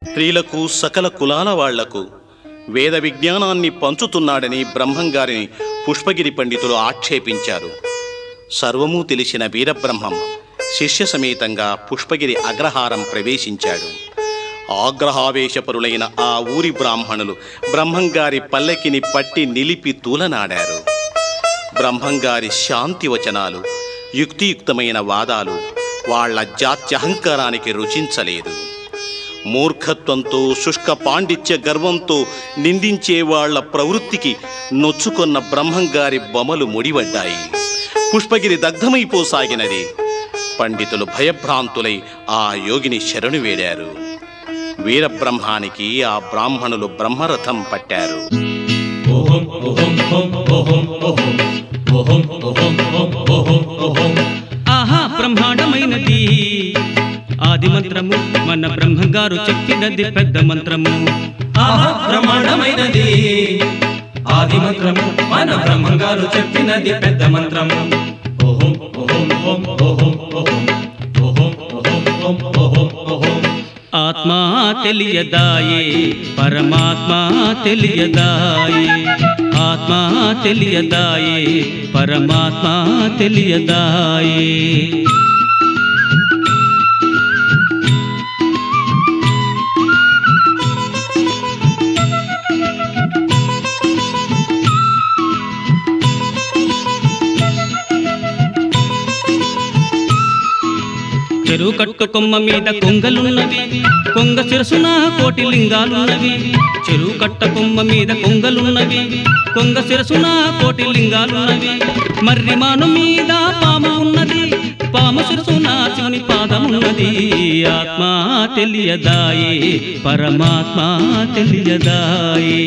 స్త్రీలకు సకల కులాల వాళ్లకు వేద విజ్ఞానాన్ని పంచుతున్నాడని బ్రహ్మంగారిని పుష్పగిరి పండితులు ఆక్షేపించారు సర్వము తెలిసిన వీరబ్రహ్మం శిష్య సమేతంగా పుష్పగిరి అగ్రహారం ప్రవేశించాడు ఆగ్రహావేశపరులైన ఆ ఊరి బ్రాహ్మణులు బ్రహ్మంగారి పల్లకిని పట్టి నిలిపి తూలనాడారు బ్రహ్మంగారి శాంతి వచనాలు యుక్తియుక్తమైన వాదాలు వాళ్ళ జాత్యహంకారానికి రుచించలేదు మూర్ఖత్వంతో శుష్క పాండిత్య గర్వంతో నిందించే వాళ్ళ ప్రవృత్తికి నొచ్చుకొన్న బ్రహ్మంగారి బొమ్మలు ముడివడ్డాయి పుష్పగిరి దగ్ధమైపోసాగినది పండితులు భయభ్రాంతులై ఆ యోగిని శరణు వేడారు వీరబ్రహ్మానికి ఆ బ్రాహ్మణులు బ్రహ్మరథం పట్టారు ఓహం ఓహం ఓహం ఓహం ఓహం ఓహం ఓహం ఓహం ఓహం ఓహం ఆహా బ్రహ్మాండమైనది ఆది మంత్రము మన బ్రహ్మంగారు చెప్పినది పెద్ద మంత్రము ఆహా బ్రహ్మాండమైనది ఆది మంత్రము మన బ్రహ్మంగారు చెప్పినది పెద్ద మంత్రము ఓహం ఓహం ఓహం ఓహం ఓహం ఓహం ఓహం ఓహం ఓహం ఓహం ఆత్మ తెలియదాయే పరమాత్మ తెలియదాయే ఆత్మ తెలియదాయే పరమాత్మ తెలియదాయే చెరువు కట్టు కొమ్మ మీద కొంగలున్నవి కొంగ శిరసున కోటి లింగాలున్నవి చెరువు కట్ట కొమ్మ మీద కొంగలున్నవి కొంగ శిరసున కోటి లింగాలున్నవి మర్రి మాను మీద పాము ఉన్నది పాము శిరసున శివుని పాదమున్నది ఆత్మ తెలియదాయే పరమాత్మ తెలియదాయే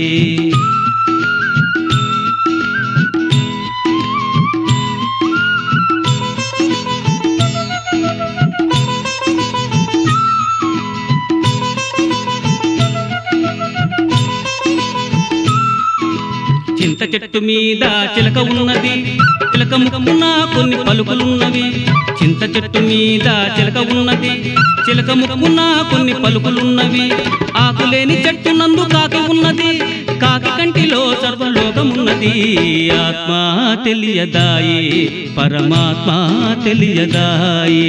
చింత చెట్టు మీద చిలక ఉన్నది చిలక ముక్కున కొన్ని పలుకులున్నవి చింత చెట్టు మీద చిలక ఉన్నది చిలక ముక్కున కొన్ని పలుకులున్నవి ఆకులేని చెట్టు నందు కాకి ఉన్నది కాకి కంటిలో సర్వలోకమున్నది ఆత్మ తెలియదాయి పరమాత్మ తెలియదాయి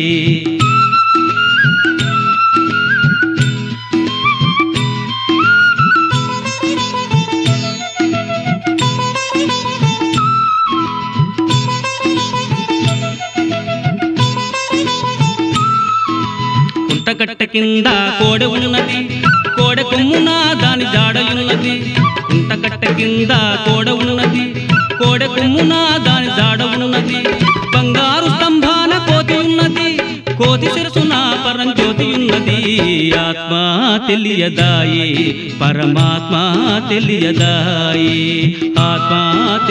కుంటగట్ట కింద కోడె ఉన్నది కోడె కొమ్మున దాని జాడయున్నది కుంటగట్ట కింద కోడె ఉన్నది కోడె కొమ్మున దాని జాడ ఉన్నది బంగారు స్తంభాన కోతి ఉన్నది కోతి శిరసున పరంజ్యోతి ఉన్నది ఆత్మ తెలియదాయి పరమాత్మ తెలియదాయి ఆత్మ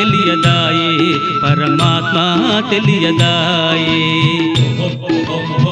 తెలియదాయి పరమాత్మ తెలియదాయి ఓహం ఓహం ఓహం